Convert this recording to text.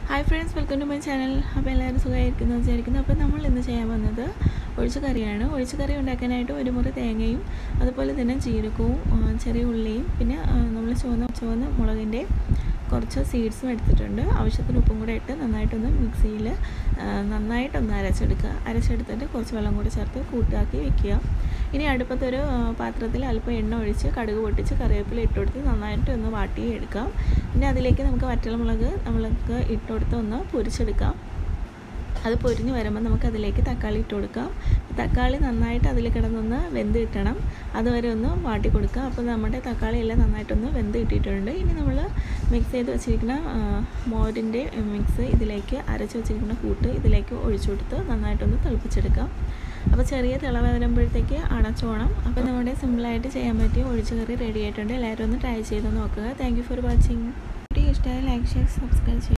hi friends welcome to my channel അപ്പോൾ എല്ലാവരും സുഖമായിരിക്കുന്നു വിചാരിക്കുന്നു അപ്പോൾ നമ്മൾ ഇന്ന് ചെയ്യാൻ വന്നത് ഒഴിച്ചു കറിയാണ് ഒഴിച്ചു കറി ഉണ്ടാക്കാനായിട്ട് ഒരു മുറി തേങ്ങയും അതുപോലെ തന്നെ ജീരകവും ആ, ചെറിയ ഉള്ളിയും പിന്നെ നമ്മൾ ചുവന്ന ചുവന്ന മുളകിൻ്റെ കുറച്ച് സീഡ്സും എടുത്തിട്ടുണ്ട് ആവശ്യത്തിന് ഉപ്പും കൂടെ ഇട്ട് നന്നായിട്ടൊന്ന് മിക്സിയിൽ നന്നായിട്ടൊന്ന് അരച്ചെടുക്കുക അരച്ചെടുത്തിട്ട് കുറച്ച് വെള്ളം കൂടി ചേർത്ത് കൂട്ടാക്കി വെക്കുക ഇനി അടുപ്പത്തൊരു ആ, പാത്രത്തിൽ അല്പം എണ്ണ ഒഴിച്ച് കടുക് പൊട്ടിച്ച് കറിവേപ്പില ഇട്ട് കൊടുത്ത് നന്നായിട്ട് ഒന്ന് വാട്ടി എടുക്കാം പിന്നെ അതിലേക്ക് നമുക്ക് വറ്റൽമുളക് നമ്മൾക്ക് ഇട്ട് കൊടുത്ത് ഒന്ന് പൊരിച്ചെടുക്കാം അത് പൊരിഞ്ഞ് വരുമ്പോൾ നമുക്ക് അതിലേക്ക് തക്കാളി ഇട്ട് കൊടുക്കാം തക്കാളി നന്നായിട്ട് അതിൽ കിടന്നൊന്ന് വെന്ത് കിട്ടണം അതുവരെ ഒന്ന് വാട്ടി കൊടുക്കുക അപ്പോൾ നമ്മുടെ തക്കാളി എല്ലാം നന്നായിട്ടൊന്ന് വെന്ത് കിട്ടിയിട്ടുണ്ട് ഇനി നമ്മൾ മിക്സ് ചെയ്ത് വെച്ചിരിക്കുന്ന ആ, മോരിൻ്റെ മിക്സ് ഇതിലേക്ക് അരച്ച് വെച്ചിരിക്കുന്ന കൂട്ട് ഇതിലേക്ക് ഒഴിച്ചു കൊടുത്ത് നന്നായിട്ടൊന്ന് തിളപ്പിച്ചെടുക്കാം അപ്പോൾ ചെറിയ തിള വരുമ്പോഴത്തേക്ക് അടച്ചോണം അപ്പോൾ നമ്മുടെ സിമ്പിളായിട്ട് ചെയ്യാൻ പറ്റിയ ഒഴിച്ചു കറി റെഡി ആയിട്ടുണ്ട് എല്ലാവരും ഒന്ന് ട്രൈ ചെയ്ത് നോക്കുക thank you for watching video ഇഷ്ടമായി ലൈക്ക് ഷെയർ സബ്സ്ക്രൈബ് ചെയ്യുക